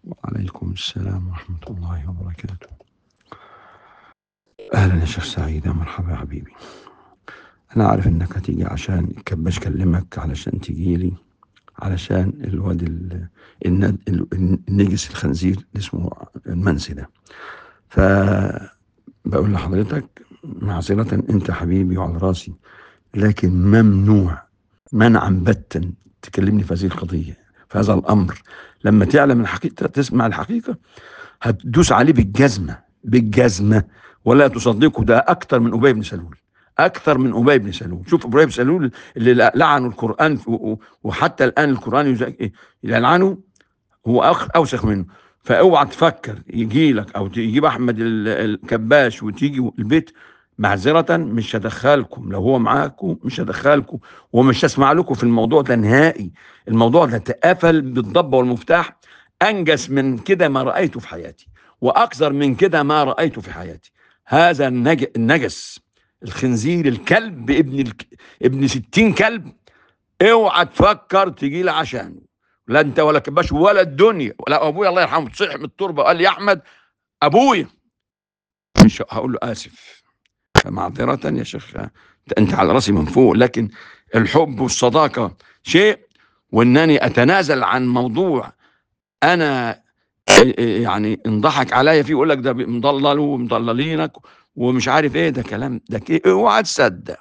وعليكم السلام ورحمة الله وبركاته أهلا يا شيخ سعيد يا مرحبا يا حبيبي أنا عارف إنك هتيجي عشان الكباش كلمك علشان تجيلي علشان الواد ال- الند- ال- النجس الخنزير اللي اسمه المنسي ده فبقول لحضرتك معذرة أنت حبيبي وعلى راسي لكن ممنوع منعا باتا تكلمني في هذه القضية في هذا الأمر لما تعلم الحقيقة تسمع الحقيقة هتدوس عليه بالجزمة بالجزمة ولا تصدقه ده أكتر من أبي بن سلول أكثر من أبي بن سلول شوف أبي بن سلول اللي لعنوا القرآن و- و- وحتى الآن القرآن يز- يلعنه هو أخ- أوسخ منه فاوعى تفكر يجي لك أو تجيب أحمد ال- الكباش وتيجي البيت معذرة مش هدخلكم لو هو معاكم مش هدخلكم ومش هسمع لكم في الموضوع ده نهائي الموضوع ده اتقفل بالضبة والمفتاح أنجس من كده ما رأيته في حياتي وأكثر من كده ما رأيته في حياتي هذا النج... النجس الخنزير الكلب ابن الك... ابن ستين كلب اوعى تفكر تجي لي عشانه لا انت ولا كباش ولا الدنيا ولا ابويا الله يرحمه صح من التربه وقال لي يا احمد ابويا مش هقول له اسف فمعذره يا شيخ انت على راسي من فوق لكن الحب والصداقه شيء وانني اتنازل عن موضوع انا يعني انضحك عليا فيه يقول لك ده مضلل ومضللينك ومش عارف ايه ده كلام ده كي- اوعى تصدق